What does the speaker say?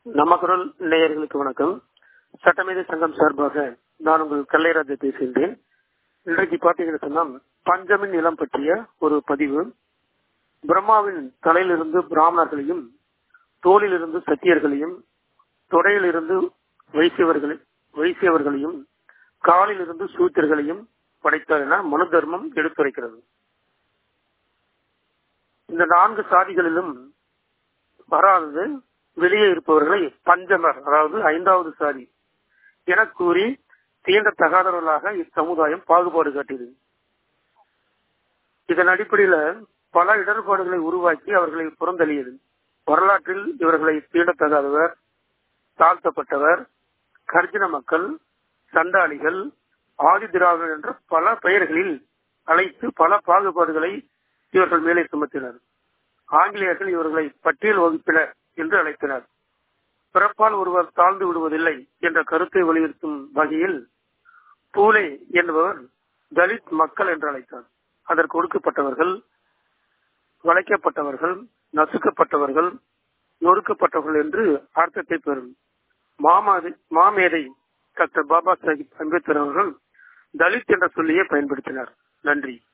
நம்ம குரல் நேயர்களுக்கு வணக்கம் சட்டமேதை சங்கம் சார்பாக நான் உங்கள் கல்லைராஜ பேசுகின்றேன் இன்றைக்கு பாத்தீங்கன்னு சொன்னா பஞ்சமின் நிலம் பற்றிய ஒரு பதிவு பிரம்மாவின் தலையிலிருந்து பிராமணர்களையும் தோளிலிருந்து சத்தியர்களையும் தொடையிலிருந்து வைசியவர்களை வைசியவர்களையும் காலிலிருந்து சூத்திரர்களையும் படைத்தார் என மனு தர்மம் எடுத்துரைக்கிறது இந்த நான்கு சாதிகளிலும் வராதது வெளியே இருப்பவர்களை பஞ்சமர் அதாவது ஐந்தாவது சாதி என கூறி தீண்டத்தகாதவர்களாக இச்சமுதாயம் பாகுபாடு காட்டியது இதன் அடிப்படையில பல இடர்பாடுகளை உருவாக்கி அவர்களை புறந்தள்ளியது வரலாற்றில் இவர்களை தீண்டத்தகாதவர் தாழ்த்தப்பட்டவர் கர்ஜன மக்கள் சண்டாளிகள் ஆதி திராவிடர் என்ற பல பெயர்களில் அழைத்து பல பாகுபாடுகளை இவர்கள் மேலே சுமத்தினர் ஆங்கிலேயர்கள் இவர்களை பட்டியல் வகுப்பினர் என்று அழைத்தனர் பிறப்பால் ஒருவர் தாழ்ந்து விடுவதில்லை என்ற கருத்தை வலியுறுத்தும் வகையில் பூலே என்பவர் தலித் மக்கள் என்று அழைத்தார் அதற்கு ஒடுக்கப்பட்டவர்கள் வளைக்கப்பட்டவர்கள் நசுக்கப்பட்டவர்கள் நொறுக்கப்பட்டவர்கள் என்று அர்த்தத்தை பெறும் மாமாதி மாமேதை டாக்டர் பாபா சாஹிப் அம்பேத்கர் அவர்கள் தலித் என்ற சொல்லியே பயன்படுத்தினார் நன்றி